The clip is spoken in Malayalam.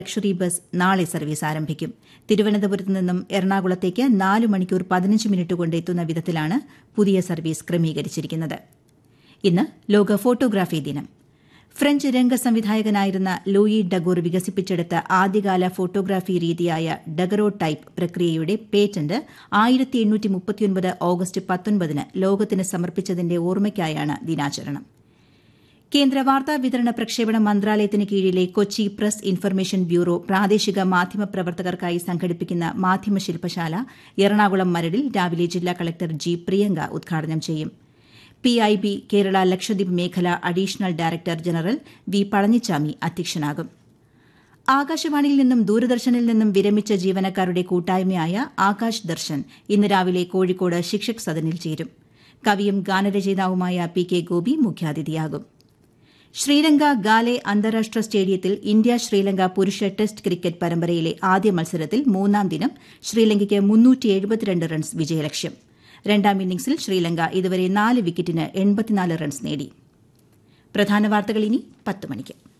ലക്ഷറി ബസ് നാളെ സർവീസ് ആരംഭിക്കും തിരുവനന്തപുരത്ത് നിന്നും എറണാകുളത്തേക്ക് നാല് മണിക്കൂർ പതിനഞ്ച് മിനിറ്റ് കൊണ്ട് എത്തുന്ന വിധത്തിലാണ് പുതിയ സർവീസ് ക്രമീകരിച്ചിരിക്കുന്നത് ഇന്ന് ലോക ഫോട്ടോഗ്രാഫി ദിനം ഫ്രഞ്ച് രംഗസംവിധായകനായിരുന്ന ലൂയി ഡഗോർ വികസിപ്പിച്ചെടുത്ത ആദ്യകാല ഫോട്ടോഗ്രാഫി രീതിയായ ഡഗറോ ടൈപ്പ് പ്രക്രിയയുടെ പേറ്റന്റ് ആയിരത്തി എണ്ണൂറ്റി മുപ്പത്തിയൊൻപത് ഓഗസ്റ്റ് പത്തൊൻപതിന് ലോകത്തിന് സമർപ്പിച്ചതിന്റെ ഓർമ്മയ്ക്കായാണ് ദിനാചരണം കേന്ദ്ര വാർത്താ വിതരണ പ്രക്ഷേപണ മന്ത്രാലയത്തിന് കീഴിലെ കൊച്ചി പ്രസ് ഇൻഫർമേഷൻ ബ്യൂറോ പ്രാദേശിക മാധ്യമ പ്രവർത്തകർക്കായി സംഘടിപ്പിക്കുന്ന മാധ്യമ ശില്പശാല എറണാകുളം മരടിൽ രാവിലെ ജില്ലാ കളക്ടർ ജി പ്രിയങ്ക ഉദ്ഘാടനം ചെയ്യും P I B Kerala Lakshadweep മേഖല additional director general V Palanichami അധ്യക്ഷനാകും ആകാശവാണിയിൽ നിന്നും ദൂരദർശനിൽ നിന്നും വിരമിച്ച ജീവനക്കാരുടെ കൂട്ടായ്മയായ ആകാശ് ദർശൻ ഇന്ന് രാവിലെ കോഴിക്കോട് ശിക്ഷക് സദനിൽ ചേരും കവിയും ഗാനരചയിതാവുമായ പി കെ ഗോപി മുഖ്യാതിഥിയാകും ശ്രീലങ്ക ഗാലെ അന്താരാഷ്ട്ര സ്റ്റേഡിയത്തിൽ ഇന്ത്യ ശ്രീലങ്ക പുരുഷ ടെസ്റ്റ് ക്രിക്കറ്റ് പരമ്പരയിലെ ആദ്യ മത്സരത്തിൽ മൂന്നാം ദിനം ശ്രീലങ്കയ്ക്ക് റൺസ് വിജയലക്ഷ്യം രണ്ടാം ഇന്നിംഗ്സിൽ ശ്രീലങ്ക ഇതുവരെ നാല് വിക്കറ്റിന് എൺപത്തിനാല് റൺസ് നേടി പ്രധാന വാർത്തകൾ ഇനി പത്ത് മണിക്ക്